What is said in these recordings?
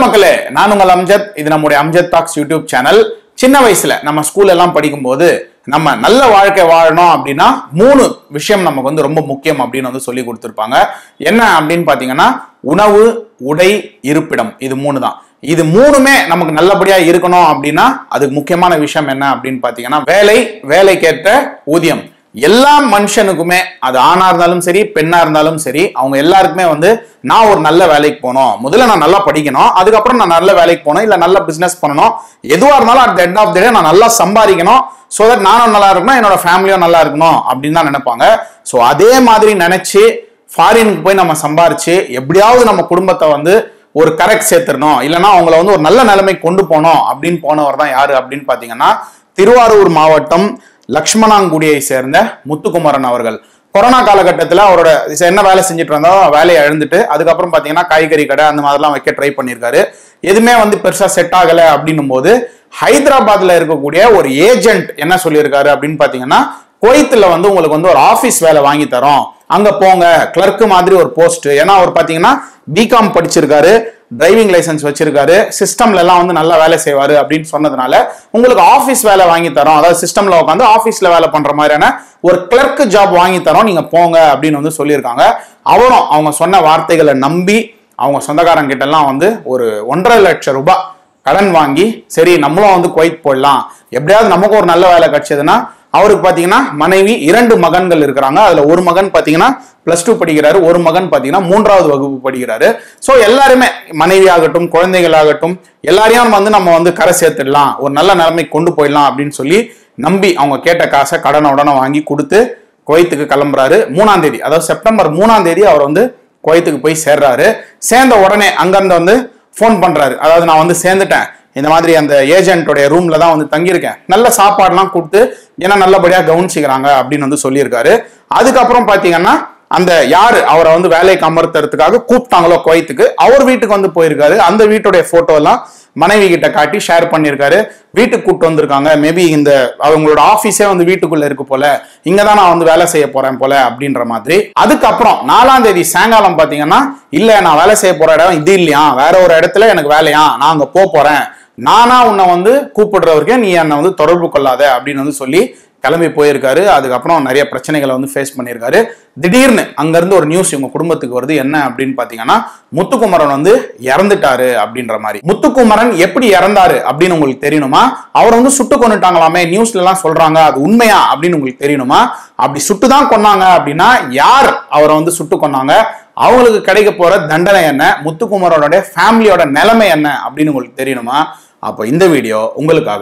மக்களே நான் உங்கள் அம்ஜத் இது நம்முடைய அம்ஜத் டாக்ஸ் யூடியூப் சேனல் சின்ன வயசுல நம்ம ஸ்கூல் எல்லாம் படிக்கும்போது நம்ம நல்ல வாழ்க்கை வாழணும் அப்படின்னா மூணு விஷயம் நமக்கு வந்து ரொம்ப முக்கியம் அப்படின்னு வந்து சொல்லி கொடுத்துருப்பாங்க என்ன அப்படின்னு பாத்தீங்கன்னா உணவு உடை இருப்பிடம் இது மூணு தான் இது மூணுமே நமக்கு நல்லபடியா இருக்கணும் அப்படின்னா அதுக்கு முக்கியமான விஷயம் என்ன அப்படின்னு பாத்தீங்கன்னா வேலை வேலைக்கேற்ற ஊதியம் எல்லா மனுஷனுக்குமே அது ஆணா இருந்தாலும் சரி பெண்ணா இருந்தாலும் சரி அவங்க எல்லாருக்குமே வந்து நான் ஒரு நல்ல வேலைக்கு போகணும் முதல்ல நான் நல்லா படிக்கணும் அதுக்கப்புறம் நான் நல்ல வேலைக்கு போகணும் இல்ல நல்ல பிசினஸ் பண்ணணும் எதுவா இருந்தாலும் at end of the day நான் நல்லா சம்பாதிக்கணும் ஸோ தட் நானும் நல்லா இருக்கணும் என்னோட ஃபேமிலியும் நல்லா இருக்கணும் அப்படின்னு தான் நினைப்பாங்க ஸோ அதே மாதிரி நினைச்சு ஃபாரினுக்கு போய் நம்ம சம்பாரிச்சு எப்படியாவது நம்ம குடும்பத்தை வந்து ஒரு கரெக்ட் சேர்த்துடணும் இல்லைன்னா அவங்கள வந்து ஒரு நல்ல நிலைமை கொண்டு போகணும் அப்படின்னு போனவர் தான் யாரு அப்படின்னு பாத்தீங்கன்னா திருவாரூர் மாவட்டம் லக்ஷ்மணாங்குடியை சேர்ந்த முத்துக்குமரன் அவர்கள் கொரோனா காலகட்டத்தில் அவரோட என்ன வேலை செஞ்சுட்டு இருந்தோ வேலையை இழந்துட்டு அதுக்கப்புறம் பார்த்தீங்கன்னா காய்கறி கடை அந்த மாதிரிலாம் வைக்க ட்ரை பண்ணியிருக்காரு எதுவுமே வந்து பெருசாக செட் ஆகலை அப்படின்னும் போது ஹைதராபாத்ல இருக்கக்கூடிய ஒரு ஏஜென்ட் என்ன சொல்லியிருக்காரு அப்படின்னு பார்த்தீங்கன்னா குவைத்தில் வந்து உங்களுக்கு வந்து ஒரு ஆஃபீஸ் வேலை வாங்கி தரோம் அங்க போங்க கிளர்க் மாதிரி ஒரு போஸ்ட் ஏன்னா அவர் பார்த்தீங்கன்னா பிகாம் படிச்சிருக்காரு டிரைவிங் லைசன்ஸ் வச்சிருக்காரு சிஸ்டம்ல எல்லாம் வந்து நல்லா வேலை செய்வாரு அப்படின்னு சொன்னதுனால உங்களுக்கு ஆஃபீஸ் வேலை வாங்கி தரோம் அதாவது சிஸ்டம்ல உட்காந்து ஆஃபீஸ்ல வேலை பண்ற மாதிரியான ஒரு கிளர்க் ஜாப் வாங்கி தரோம் நீங்க போங்க அப்படின்னு வந்து சொல்லியிருக்காங்க அவரும் அவங்க சொன்ன வார்த்தைகளை நம்பி அவங்க சொந்தக்காரங்க கிட்ட எல்லாம் வந்து ஒரு ஒன்றரை லட்சம் ரூபாய் கடன் வாங்கி சரி நம்மளும் வந்து குவைத் போடலாம் எப்படியாவது நமக்கு ஒரு நல்ல வேலை கிடைச்சதுன்னா அவருக்கு பாத்தீங்கன்னா மனைவி இரண்டு மகன்கள் இருக்கிறாங்க அதுல ஒரு மகன் பாத்தீங்கன்னா பிளஸ் டூ படிக்கிறாரு ஒரு மகன் பாத்தீங்கன்னா மூன்றாவது வகுப்பு படிக்கிறாரு ஸோ எல்லாருமே மனைவி ஆகட்டும் குழந்தைகள் ஆகட்டும் எல்லாரையும் வந்து நம்ம வந்து கரை சேர்த்துடலாம் ஒரு நல்ல நிலைமைக்கு கொண்டு போயிடலாம் அப்படின்னு சொல்லி நம்பி அவங்க கேட்ட காசை கடனை உடனே வாங்கி கொடுத்து குவைத்துக்கு கிளம்புறாரு மூணாம் தேதி அதாவது செப்டம்பர் மூணாம் தேதி அவர் வந்து குவைத்துக்கு போய் சேர்றாரு சேர்ந்த உடனே அங்கிருந்து வந்து ஃபோன் பண்றாரு அதாவது நான் வந்து சேர்ந்துட்டேன் இந்த மாதிரி அந்த ஏஜென்ட்டோடைய ரூம்ல தான் வந்து தங்கியிருக்கேன் நல்ல சாப்பாடுலாம் கொடுத்து ஏன்னா நல்லபடியா கவனிச்சுக்கிறாங்க அப்படின்னு வந்து சொல்லியிருக்காரு அதுக்கப்புறம் பாத்தீங்கன்னா அந்த யாரு அவரை வந்து வேலைக்கு அமர்த்துறதுக்காக கூப்பிட்டாங்களோ குவைத்துக்கு அவர் வீட்டுக்கு வந்து போயிருக்காரு அந்த வீட்டுடைய போட்டோ எல்லாம் மனைவி கிட்ட காட்டி ஷேர் பண்ணியிருக்காரு வீட்டுக்கு கூப்பிட்டு வந்திருக்காங்க மேபி இந்த அவங்களோட ஆபீஸே வந்து வீட்டுக்குள்ள இருக்கு போல இங்க தான் நான் வந்து வேலை செய்ய போறேன் போல அப்படின்ற மாதிரி அதுக்கப்புறம் நாலாம் தேதி சாயங்காலம் பாத்தீங்கன்னா இல்ல நான் வேலை செய்ய போற இடம் இது இல்லையா வேற ஒரு இடத்துல எனக்கு வேலையா நான் அங்க போக போறேன் நானா உன்னை வந்து கூப்பிடுற வரைக்கும் நீ என்னை வந்து தொடர்பு கொள்ளாத அப்படின்னு வந்து சொல்லி கிளம்பி போயிருக்காரு அதுக்கப்புறம் நிறைய பிரச்சனைகளை வந்து ஃபேஸ் பண்ணியிருக்காரு திடீர்னு அங்கிருந்து ஒரு நியூஸ் இவங்க குடும்பத்துக்கு வருது என்ன அப்படின்னு பாத்தீங்கன்னா முத்துக்குமரன் வந்து இறந்துட்டாரு அப்படின்ற மாதிரி முத்துக்குமரன் எப்படி இறந்தாரு அப்படின்னு உங்களுக்கு தெரியணுமா அவர் வந்து சுட்டு கொண்டுட்டாங்களாமே நியூஸ்ல எல்லாம் சொல்றாங்க அது உண்மையா அப்படின்னு உங்களுக்கு தெரியணுமா அப்படி சுட்டு தான் கொன்னாங்க அப்படின்னா யார் அவரை வந்து சுட்டு கொன்னாங்க அவங்களுக்கு கிடைக்க போற தண்டனை என்ன முத்துக்குமரனோட ஃபேமிலியோட நிலைமை என்ன அப்படின்னு உங்களுக்கு தெரியணுமா அப்போ இந்த வீடியோ உங்களுக்காக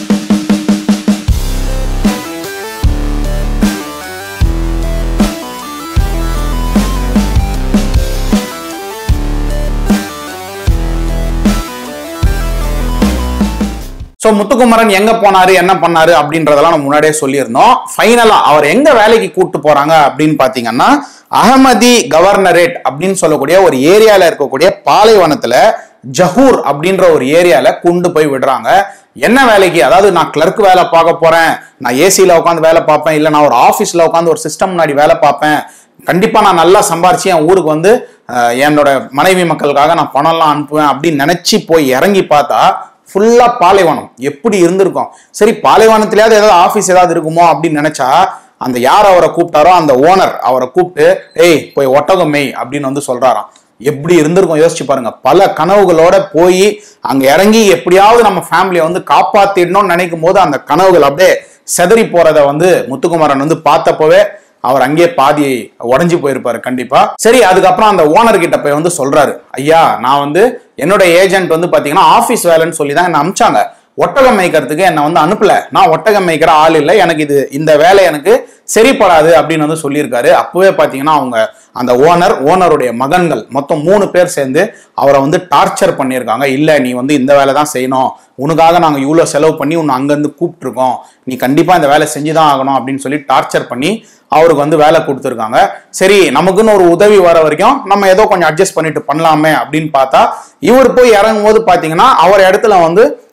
ஸோ முத்துக்குமரன் எங்க போனாரு என்ன பண்ணாரு அப்படின்றதெல்லாம் நம்ம முன்னாடியே சொல்லியிருந்தோம் ஃபைனலா அவர் எங்க வேலைக்கு கூட்டு போறாங்க அப்படின்னு பாத்தீங்கன்னா அகமதி கவர்னரேட் அப்படின்னு சொல்லக்கூடிய ஒரு ஏரியால இருக்கக்கூடிய பாலைவனத்துல ஜஹூர் அப்படின்ற ஒரு ஏரியால கொண்டு போய் விடுறாங்க என்ன வேலைக்கு அதாவது நான் கிளர்க் வேலை பார்க்க போறேன் நான் ஏசியில உட்காந்து வேலை பார்ப்பேன் இல்ல நான் ஒரு ஆபீஸ்ல உட்காந்து ஒரு சிஸ்டம் முன்னாடி வேலை பார்ப்பேன் கண்டிப்பா நான் நல்லா சம்பாரிச்சு என் ஊருக்கு வந்து அஹ், என்னோட மனைவி மக்களுக்காக நான் பணம்லாம் அனுப்புவேன் அப்படின்னு நினைச்சு போய் இறங்கி பார்த்தா ஃபுல்லா பாலைவனம் எப்படி இருந்திருக்கும் சரி பாலைவனத்திலேயாவது ஏதாவது ஆபீஸ் ஏதாவது இருக்குமோ அப்படின்னு நினைச்சா அந்த யார் அவரை கூப்பிட்டாரோ அந்த ஓனர் அவரை கூப்பிட்டு ஏய் போய் ஒட்டகம் மேய் அப்படின்னு வந்து சொல்றாராம் எப்படி இருந்திருக்கும் யோசிச்சு பாருங்க பல கனவுகளோட போய் அங்க இறங்கி எப்படியாவது நம்ம ஃபேமிலியை வந்து காப்பாத்திடணும்னு நினைக்கும் போது அந்த கனவுகள் அப்படியே செதறி போறத வந்து முத்துக்குமாரன் வந்து பார்த்தப்பவே அவர் அங்கேயே பாதி உடஞ்சி போயிருப்பாரு கண்டிப்பா சரி அதுக்கப்புறம் அந்த ஓனர் கிட்ட போய் வந்து சொல்றாரு ஐயா நான் வந்து என்னோட ஏஜென்ட் வந்து பாத்தீங்கன்னா ஆபீஸ் வேலைன்னு சொல்லி தான் என்ன அமிச்சாங்க ஒட்டகம் மேய்க்கிறதுக்கு என்னை வந்து அனுப்பல நான் ஒட்டகம் மேய்க்கிற ஆள் இல்லை எனக்கு இது இந்த வேலை எனக்கு சரிப்படாது அப்படின்னு வந்து சொல்லியிருக்காரு அப்பவே பாத்தீங்கன்னா அவங்க அந்த ஓனர் ஓனருடைய மகன்கள் மொத்தம் மூணு பேர் சேர்ந்து அவரை வந்து டார்ச்சர் பண்ணியிருக்காங்க இல்ல நீ வந்து இந்த வேலை தான் செய்யணும் உனக்காக நாங்க இவ்வளவு செலவு பண்ணி உன்னை அங்கிருந்து கூப்பிட்டுருக்கோம் நீ கண்டிப்பா இந்த வேலை செஞ்சுதான் ஆகணும் அப்படின்னு சொல்லி டார்ச்சர் பண்ணி அவருக்கு வந்து வேலை கொடுத்துருக்காங்க சரி நமக்குன்னு ஒரு உதவி வர வரைக்கும் நம்ம ஏதோ கொஞ்சம் அட்ஜஸ்ட் பண்ணிட்டு பண்ணலாமே அப்படின்னு பார்த்தா இவர் போய் இறங்கும் போது பாத்தீங்கன்னா அவர் இடத்துல வந்து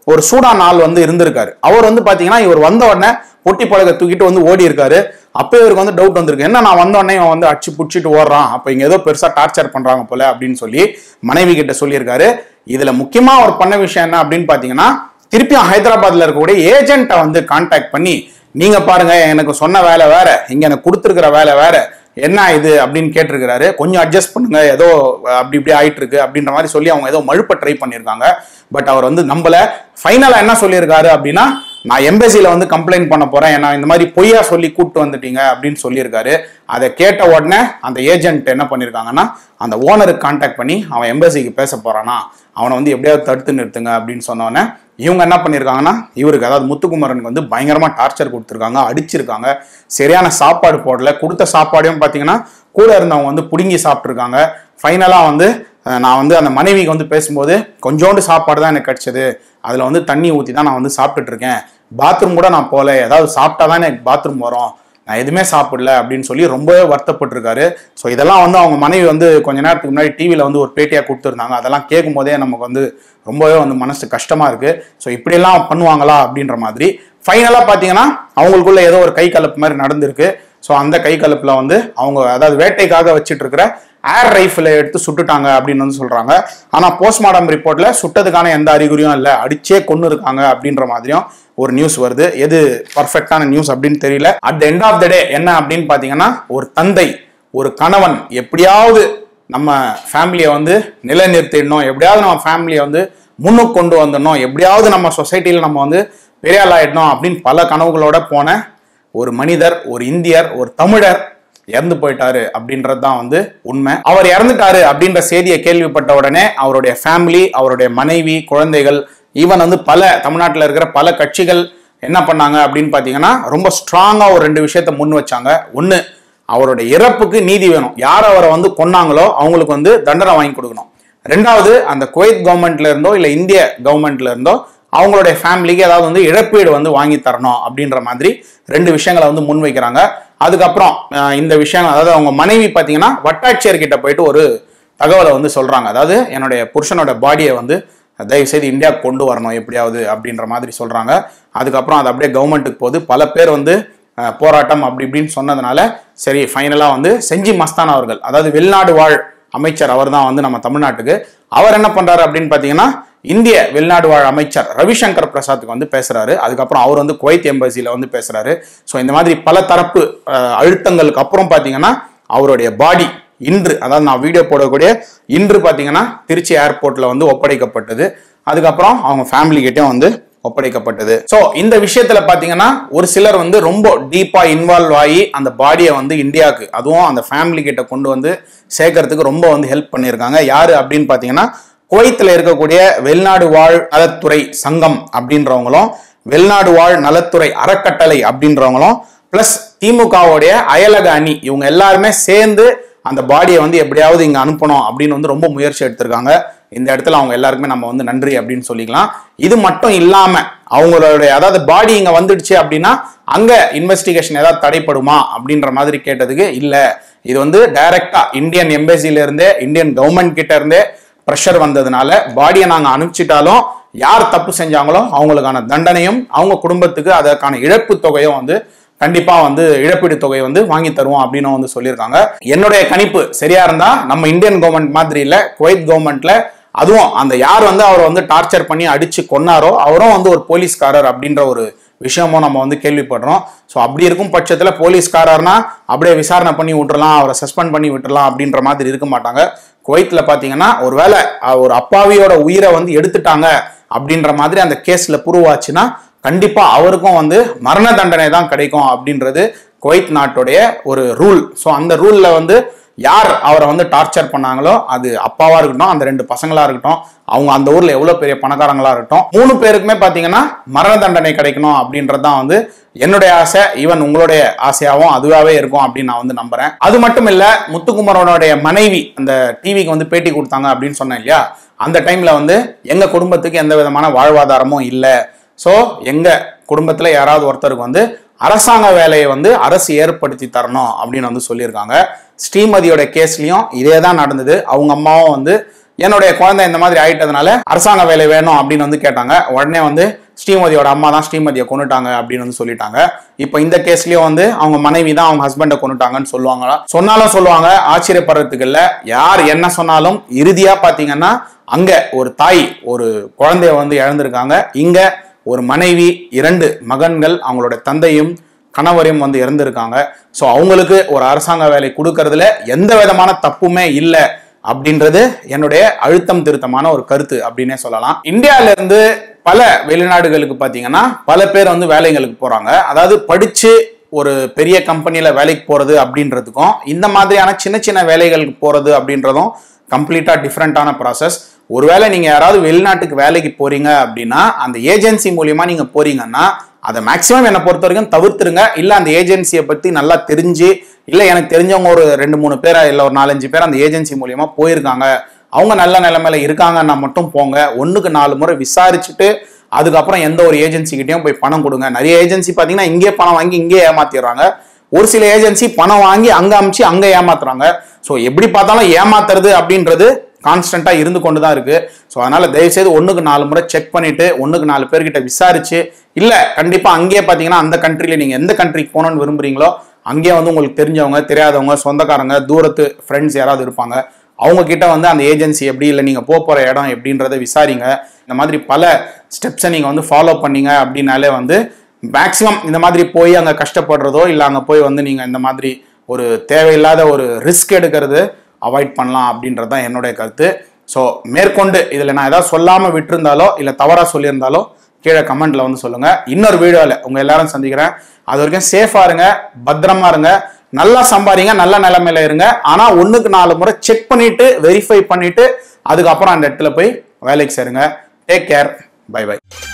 ஒரு சூடான ஆள் வந்து இருந்திருக்காரு அவர் வந்து பாத்தீங்கன்னா இவர் வந்த உடனே பொட்டி பழக தூக்கிட்டு வந்து ஓடி இருக்காரு அப்போ இவருக்கு வந்து டவுட் வந்திருக்கு என்ன நான் வந்த உடனே இவன் வந்து அடிச்சு புடிச்சிட்டு ஓடுறான் அப்போ இங்க ஏதோ பெருசா டார்ச்சர் பண்றாங்க போல அப்படின்னு சொல்லி மனைவி கிட்ட சொல்லியிருக்காரு இதுல முக்கியமா அவர் பண்ண விஷயம் என்ன அப்படின்னு பாத்தீங்கன்னா திருப்பியும் ஹைதராபாத்ல இருக்கக்கூடிய ஏஜென்ட்டை வந்து கான்டாக்ட் பண்ணி நீங்க பாருங்க எனக்கு சொன்ன வேலை வேற இங்க எனக்கு கொடுத்துருக்கிற வேலை வேற என்ன இது அப்படின்னு கேட்டிருக்கிறாரு கொஞ்சம் அட்ஜஸ்ட் பண்ணுங்க ஏதோ அப்படி இப்படி ஆயிட்டு இருக்கு அப்படின்ற மாதிரி சொல்லி அவங்க ஏதோ மழுப்ப ட்ரை பண்ணியிருக்காங்க பட் அவர் வந்து நம்பல ஃபைனலா என்ன சொல்லியிருக்காரு அப்படின்னா நான் எம்பசியில வந்து கம்ப்ளைண்ட் பண்ண போறேன் ஏன்னா இந்த மாதிரி பொய்யா சொல்லி கூப்பிட்டு வந்துட்டீங்க அப்படின்னு சொல்லியிருக்காரு அதை கேட்ட உடனே அந்த ஏஜென்ட் என்ன பண்ணியிருக்காங்கன்னா அந்த ஓனருக்கு கான்டாக்ட் பண்ணி அவன் எம்பசிக்கு பேச போறானா அவனை வந்து எப்படியாவது தடுத்து நிறுத்துங்க அப்படின்னு சொன்னோடனே இவங்க என்ன பண்ணியிருக்காங்கன்னா இவருக்கு அதாவது முத்துக்குமரனுக்கு வந்து பயங்கரமா டார்ச்சர் கொடுத்துருக்காங்க அடிச்சிருக்காங்க சரியான சாப்பாடு போடல கொடுத்த சாப்பாடையும் பார்த்தீங்கன்னா கூட இருந்தவங்க வந்து பிடுங்கி சாப்பிட்ருக்காங்க ஃபைனலாக வந்து அஹ், நான் வந்து அந்த மனைவிக்கு வந்து பேசும்போது கொஞ்சோண்டு சாப்பாடு தான் எனக்கு கிடைச்சது அதில் வந்து தண்ணி ஊற்றி தான் நான் வந்து சாப்பிட்டுட்டு இருக்கேன் பாத்ரூம் கூட நான் போகல ஏதாவது சாப்பிட்டா தான் எனக்கு பாத்ரூம் வரும் நான் எதுவுமே சாப்பிடல அப்படின்னு சொல்லி ரொம்பவே வருத்தப்பட்டிருக்காரு ஸோ இதெல்லாம் வந்து அவங்க மனைவி வந்து கொஞ்ச நேரத்துக்கு முன்னாடி டிவியில் வந்து ஒரு பேட்டியாக கொடுத்துருந்தாங்க அதெல்லாம் கேட்கும் போதே நமக்கு வந்து ரொம்பவே வந்து மனசு கஷ்டமா இருக்கு ஸோ இப்படியெல்லாம் பண்ணுவாங்களா அப்படின்ற மாதிரி ஃபைனலாக பார்த்தீங்கன்னா அவங்களுக்குள்ள ஏதோ ஒரு கை கலப்பு மாதிரி நடந்திருக்கு ஸோ அந்த கை கலப்பில் வந்து அவங்க அதாவது வேட்டைக்காக வச்சுட்டு இருக்கிற ஏர் ரைஃபிளை எடுத்து சுட்டுட்டாங்க அப்படின்னு வந்து சொல்றாங்க ஆனால் போஸ்ட்மார்டம் ரிப்போர்ட்ல சுட்டதுக்கான எந்த அறிகுறியும் இல்லை அடிச்சே கொண்டு இருக்காங்க அப்படின்ற மாதிரியும் ஒரு நியூஸ் வருது எது பர்ஃபெக்டான நியூஸ் அப்படின்னு தெரியல at the end of the day என்ன அப்படின்னு பார்த்தீங்கன்னா ஒரு தந்தை ஒரு கணவன் எப்படியாவது நம்ம ஃபேமிலியை வந்து நிலைநிறுத்திடணும் எப்படியாவது நம்ம ஃபேமிலியை வந்து முன்னுக்கு கொண்டு வந்துடணும் எப்படியாவது நம்ம சொசைட்டியில் நம்ம வந்து பெரிய ஆள் ஆயிடணும் அப்படின்னு பல கனவுகளோட போன ஒரு மனிதர் ஒரு இந்தியர் ஒரு தமிழர் இறந்து போயிட்டாரு அப்படின்றது தான் வந்து உண்மை அவர் இறந்துட்டாரு அப்படின்ற செய்தியை கேள்விப்பட்ட உடனே அவருடைய ஃபேமிலி அவருடைய மனைவி குழந்தைகள் ஈவன் வந்து பல தமிழ்நாட்டில் இருக்கிற பல கட்சிகள் என்ன பண்ணாங்க அப்படின்னு பார்த்தீங்கன்னா ரொம்ப ஸ்ட்ராங்காக ஒரு ரெண்டு விஷயத்த முன் வச்சாங்க ஒன்று அவருடைய இறப்புக்கு நீதி வேணும் யார் அவரை வந்து கொன்னாங்களோ அவங்களுக்கு வந்து தண்டனை வாங்கி கொடுக்கணும் ரெண்டாவது அந்த குவைத் கவர்மெண்ட்ல இருந்தோ இல்லை இந்திய கவர்மெண்ட்ல இருந்தோ அவங்களுடைய ஃபேமிலிக்கு ஏதாவது வந்து இழப்பீடு வந்து வாங்கி தரணும் அப்படின்ற மாதிரி ரெண்டு விஷயங்களை வந்து முன்வைக்கிறாங்க அதுக்கப்புறம் அஹ், இந்த விஷயங்கள் அதாவது அவங்க மனைவி பார்த்தீங்கன்னா வட்டாட்சியர் கிட்ட போயிட்டு ஒரு தகவலை வந்து சொல்றாங்க அதாவது என்னுடைய புருஷனோட பாடியை வந்து தயவு செய்து இந்தியாவுக்கு கொண்டு வரணும் எப்படியாவது அப்படின்ற மாதிரி சொல்றாங்க அதுக்கப்புறம் அது அப்படியே கவர்மெண்ட்டுக்கு போகுது பல பேர் வந்து அஹ், போராட்டம் அப்படி இப்படின்னு சொன்னதுனால சரி ஃபைனலாக வந்து செஞ்சி மஸ்தான் அவர்கள் அதாவது வெளிநாடு வாழ் அமைச்சர் அவர் தான் வந்து நம்ம தமிழ்நாட்டுக்கு அவர் என்ன பண்றாரு அப்படின்னு பார்த்தீங்கன்னா இந்திய வெளிநாடு வாழ் அமைச்சர் ரவிசங்கர் பிரசாத்துக்கு வந்து பேசுறாரு அதுக்கப்புறம் அவர் வந்து குவைத் எம்பசியில் வந்து பேசுறாரு ஸோ இந்த மாதிரி பல தரப்பு அஹ், அழுத்தங்களுக்கு அப்புறம் பார்த்தீங்கன்னா அவருடைய பாடி இன்று அதாவது நான் வீடியோ போடக்கூடிய இன்று பார்த்தீங்கன்னா திருச்சி ஏர்போர்ட்ல வந்து ஒப்படைக்கப்பட்டது அதுக்கப்புறம் அவங்க ஃபேமிலி கிட்டயும் வந்து ஒப்படைக்கப்பட்டது ஸோ இந்த விஷயத்துல பாத்தீங்கன்னா ஒரு சிலர் வந்து ரொம்ப டீப்பா இன்வால்வ் ஆகி அந்த பாடியை வந்து இந்தியாவுக்கு அதுவும் அந்த ஃபேமிலி கிட்ட கொண்டு வந்து சேர்க்கறதுக்கு ரொம்ப வந்து ஹெல்ப் பண்ணியிருக்காங்க யாரு அப்படின்னு பாத்தீங்கன்னா குவைத்தில் இருக்கக்கூடிய வெளிநாடு வாழ் நலத்துறை சங்கம் அப்படின்றவங்களும் வெளிநாடு வாழ் நலத்துறை அறக்கட்டளை அப்படின்றவங்களும் பிளஸ் திமுகவுடைய அயலக அணி இவங்க எல்லாருமே சேர்ந்து அந்த பாடியை வந்து எப்படியாவது இங்க அனுப்பணும் அப்படின்னு வந்து ரொம்ப முயற்சி எடுத்திருக்காங்க இந்த இடத்துல அவங்க எல்லாருக்குமே நம்ம வந்து நன்றி அப்படின்னு சொல்லிக்கலாம் இது மட்டும் இல்லாம அவங்களுடைய அதாவது பாடி இங்க வந்துடுச்சு அப்படின்னா அங்க இன்வெஸ்டிகேஷன் ஏதாவது தடைப்படுமா அப்படின்ற மாதிரி கேட்டதுக்கு இல்ல இது வந்து டைரக்டா இந்தியன் எம்பசில இருந்தே இந்தியன் கவர்மெண்ட் கிட்ட இருந்தே ப்ரெஷர் வந்ததுனால பாடியை நாங்க அனுப்பிச்சிட்டாலும் யார் தப்பு செஞ்சாங்களோ அவங்களுக்கான தண்டனையும் அவங்க குடும்பத்துக்கு அதற்கான இழப்பு தொகையும் வந்து கண்டிப்பா வந்து இழப்பீடு தொகையை வந்து வாங்கி தருவோம் அப்படின்னு வந்து சொல்லியிருக்காங்க என்னுடைய கணிப்பு சரியா இருந்தா நம்ம இந்தியன் கவர்மெண்ட் மாதிரி இல்ல குவைத் கவர்மெண்ட்ல அதுவும் அந்த யார் வந்து அவரை வந்து டார்ச்சர் பண்ணி அடிச்சு கொன்னாரோ அவரும் வந்து ஒரு போலீஸ்காரர் அப்படின்ற ஒரு விஷயமும் நம்ம வந்து கேள்விப்படுறோம் ஸோ அப்படி இருக்கும் பட்சத்தில் போலீஸ்காரர்னா அப்படியே விசாரணை பண்ணி விட்டுறலாம் அவரை சஸ்பெண்ட் பண்ணி விட்டுறலாம் அப்படின்ற மாதிரி இருக்க மாட்டாங்க குவைத்தில் பார்த்தீங்கன்னா ஒருவேளை அஹ், ஒரு அப்பாவியோட உயிரை வந்து எடுத்துட்டாங்க அப்படின்ற மாதிரி அந்த கேஸ்ல ப்ரூவ் ஆச்சுன்னா கண்டிப்பா அவருக்கும் வந்து மரண தண்டனை தான் கிடைக்கும் அப்படின்றது குவைத் நாட்டுடைய ஒரு ரூல் ஸோ அந்த ரூல்ல வந்து யார் அவரை வந்து டார்ச்சர் பண்ணாங்களோ அது அப்பாவா இருக்கட்டும் அந்த ரெண்டு பசங்களா இருக்கட்டும் அவங்க அந்த ஊர்ல எவ்வளவு பெரிய பணக்காரங்களா இருக்கட்டும் மூணு பேருக்குமே பாத்தீங்கன்னா மரண தண்டனை கிடைக்கணும் அப்படின்றது தான் வந்து என்னுடைய ஆசை ஈவன் உங்களுடைய ஆசையாவும் அதுவாகவே இருக்கும் அப்படின்னு நான் வந்து நம்புறேன் அது மட்டும் இல்ல முத்துக்குமரனுடைய மனைவி அந்த டிவிக்கு வந்து பேட்டி கொடுத்தாங்க அப்படின்னு சொன்னேன் இல்லையா அந்த டைம்ல வந்து எங்க குடும்பத்துக்கு எந்த விதமான வாழ்வாதாரமும் இல்லை ஸோ எங்க குடும்பத்துல யாராவது ஒருத்தருக்கு வந்து அரசாங்க வேலையை வந்து அரசு ஏற்படுத்தி தரணும் அப்படின்னு வந்து சொல்லியிருக்காங்க ஸ்ரீமதியோட கேஸ்லயும் இதே தான் நடந்தது அவங்க அம்மாவும் வந்து என்னுடைய குழந்தை இந்த மாதிரி ஆயிட்டதுனால அரசாங்க வேலை வேணும் அப்படின்னு வந்து கேட்டாங்க உடனே வந்து ஸ்ரீமதியோட அம்மா தான் ஸ்ரீமதியை கொண்டுட்டாங்க அப்படின்னு வந்து சொல்லிட்டாங்க இப்போ இந்த கேஸ்லயும் வந்து அவங்க மனைவி தான் அவங்க ஹஸ்பண்டை கொண்டுட்டாங்கன்னு சொல்லுவாங்களா சொன்னாலும் சொல்லுவாங்க ஆச்சரியப்படுறதுக்கு இல்ல யார் என்ன சொன்னாலும் இறுதியா பாத்தீங்கன்னா அங்க ஒரு தாய் ஒரு குழந்தைய வந்து இழந்திருக்காங்க இங்க ஒரு மனைவி இரண்டு மகன்கள் அவங்களோட தந்தையும் கணவரையும் வந்து இறந்திருக்காங்க ஸோ அவங்களுக்கு ஒரு அரசாங்க வேலை கொடுக்கறதுல எந்த விதமான தப்புமே இல்லை அப்படின்றது என்னுடைய அழுத்தம் திருத்தமான ஒரு கருத்து அப்படின்னே சொல்லலாம் இந்தியால இருந்து பல வெளிநாடுகளுக்கு பார்த்தீங்கன்னா பல பேர் வந்து வேலைகளுக்கு போறாங்க அதாவது படிச்சு ஒரு பெரிய கம்பெனியில வேலைக்கு போறது அப்படின்றதுக்கும் இந்த மாதிரியான சின்ன சின்ன வேலைகளுக்கு போறது அப்படின்றதும் கம்ப்ளீட்டா டிஃப்ரெண்டான ப்ராசஸ் ஒருவேளை நீங்க யாராவது வெளிநாட்டுக்கு வேலைக்கு போறீங்க அப்படின்னா அந்த ஏஜென்சி மூலியமா நீங்க போறீங்கன்னா அதை மேக்சிமம் என்னை பொறுத்த வரைக்கும் தவிர்த்துருங்க இல்ல அந்த ஏஜென்சியை பத்தி நல்லா தெரிஞ்சு இல்ல எனக்கு தெரிஞ்சவங்க ஒரு ரெண்டு மூணு பேர் இல்ல ஒரு நாலஞ்சு பேர் அந்த ஏஜென்சி மூலியமா போயிருக்காங்க அவங்க நல்ல நிலைமையில இருக்காங்கன்னா மட்டும் போங்க ஒண்ணுக்கு நாலு முறை விசாரிச்சுட்டு அதுக்கப்புறம் எந்த ஒரு ஏஜென்சி கிட்டயும் போய் பணம் கொடுங்க நிறைய ஏஜென்சி பாத்தீங்கன்னா இங்கே பணம் வாங்கி இங்கே ஏமாத்திடுறாங்க ஒரு சில ஏஜென்சி பணம் வாங்கி அங்க அமிச்சு அங்க ஏமாத்துறாங்க ஸோ எப்படி பார்த்தாலும் ஏமாத்துறது அப்படின்றது கான்ஸ்டன்டா இருந்து கொண்டு தான் இருக்கு ஸோ அதனால தயவுசெய்து ஒண்ணுக்கு நாலு முறை செக் பண்ணிட்டு ஒண்ணுக்கு நாலு பேர்கிட்ட விசாரிச்சு இல்ல கண்டிப்பா அங்கேயே பாத்தீங்கன்னா அந்த கண்ட்ரில நீங்க எந்த கண்ட்ரிக்கு போகணும்னு விரும்புறீங்களோ அங்கேயே வந்து உங்களுக்கு தெரிஞ்சவங்க தெரியாதவங்க சொந்தக்காரங்க தூரத்து ஃப்ரெண்ட்ஸ் யாராவது இருப்பாங்க அவங்க கிட்ட வந்து அந்த ஏஜென்சி எப்படி இல்லை நீங்க போக போற இடம் எப்படின்றத விசாரிங்க இந்த மாதிரி பல ஸ்டெப்ஸை நீங்க வந்து ஃபாலோ பண்ணீங்க அப்படின்னாலே வந்து மேக்சிமம் இந்த மாதிரி போய் அங்க கஷ்டப்படுறதோ இல்லை அங்க போய் வந்து நீங்க இந்த மாதிரி ஒரு தேவையில்லாத ஒரு ரிஸ்க் எடுக்கிறது அவாய்ட் பண்ணலாம் அப்படின்றது தான் என்னுடைய கருத்து ஸோ மேற்கொண்டு இதில் நான் ஏதாவது சொல்லாமல் விட்டிருந்தாலோ இல்லை தவறாக சொல்லியிருந்தாலோ கீழே கமெண்ட்ல வந்து சொல்லுங்க இன்னொரு வீடியோவில் உங்க எல்லாரும் சந்திக்கிறேன் அது வரைக்கும் சேஃபா இருங்க பத்திரமா இருங்க நல்லா சம்பாதிங்க நல்ல நிலைமையில இருங்க ஆனா ஒண்ணுக்கு நாலு முறை செக் பண்ணிட்டு வெரிஃபை பண்ணிட்டு அதுக்கப்புறம் அந்த இடத்துல போய் வேலைக்கு சேருங்க டேக் கேர் பை பை